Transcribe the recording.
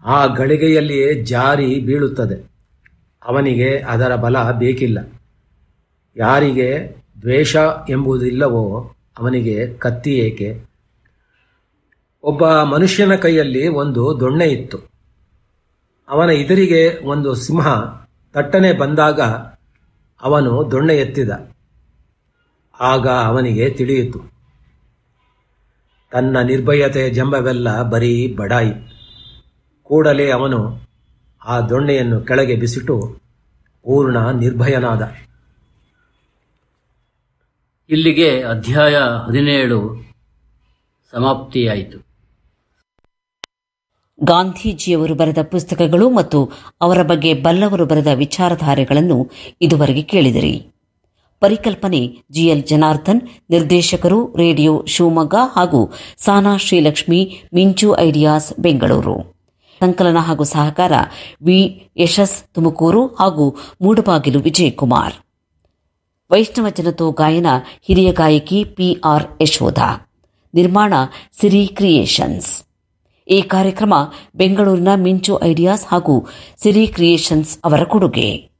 ಆ ಗಳಿಗೆಯಲ್ಲಿಯೇ ಜಾರಿ ಬೀಳುತ್ತದೆ ಅವನಿಗೆ ಅದರ ಬಲ ಬೇಕಿಲ್ಲ ಯಾರಿಗೆ ದ್ವೇಷ ಎಂಬುದಿಲ್ಲವೋ ಅವನಿಗೆ ಕತ್ತಿ ಏಕೆ ಒಬ್ಬ ಮನುಷ್ಯನ ಕೈಯಲ್ಲಿ ಒಂದು ದೊಣ್ಣೆ ಇತ್ತು ಅವನ ಎದುರಿಗೆ ಒಂದು ಸಿಂಹ ತಟ್ಟನೆ ಬಂದಾಗ ಅವನು ದೊಣ್ಣೆ ಎತ್ತಿದ ಆಗ ಅವನಿಗೆ ತಿಳಿಯಿತು ತನ್ನ ನಿರ್ಭಯತೆಯ ಜಂಬವೆಲ್ಲ ಬರೀ ಬಡಾಯಿ ಕೂಡಲೇ ಅವನು ಆ ದೊಣ್ಣೆಯನ್ನು ಕೆಳಗೆ ಬಿಸಿಟು ಪೂರ್ಣ ನಿರ್ಭಯನಾದ ಇಲ್ಲಿಗೆ ಅಧ್ಯಾಯ ಹದಿನೇಳು ಸಮಾಪ್ತಿಯಾಯಿತು ಗಾಂಧೀಜಿಯವರು ಬರೆದ ಪುಸ್ತಕಗಳು ಮತ್ತು ಅವರ ಬಗ್ಗೆ ಬಲ್ಲವರು ಬರೆದ ವಿಚಾರಧಾರೆಗಳನ್ನು ಇದುವರೆಗೆ ಕೇಳಿದಿರಿ ಪರಿಕಲ್ಪನೆ ಜಿಎಲ್ ಜನಾರ್ದನ್ ನಿರ್ದೇಶಕರು ರೇಡಿಯೋ ಶಿವಮೊಗ್ಗ ಹಾಗೂ ಸಾನಾ ಶ್ರೀಲಕ್ಷ್ಮಿ ಮಿಂಚು ಐಡಿಯಾಸ್ ಬೆಂಗಳೂರು ಸಂಕಲನ ಹಾಗೂ ಸಹಕಾರ ವಿ ಯಶಸ್ ತುಮಕೂರು ಹಾಗೂ ಮೂಡಬಾಗಿಲು ವಿಜಯಕುಮಾರ್ ವೈಷ್ಣವ ಜನತೋ ಗಾಯನ ಹಿರಿಯ ಗಾಯಕಿ ಪಿಆರ್ ಯಶೋಧ ನಿರ್ಮಾಣ ಸಿರಿ ಕ್ರಿಯೇಷನ್ಸ್ ಈ ಕಾರ್ಯಕ್ರಮ ಬೆಂಗಳೂರಿನ ಮಿಂಚು ಐಡಿಯಾಸ್ ಹಾಗೂ ಸಿರಿ ಕ್ರಿಯೇಷನ್ಸ್ ಅವರ ಕೊಡುಗೆ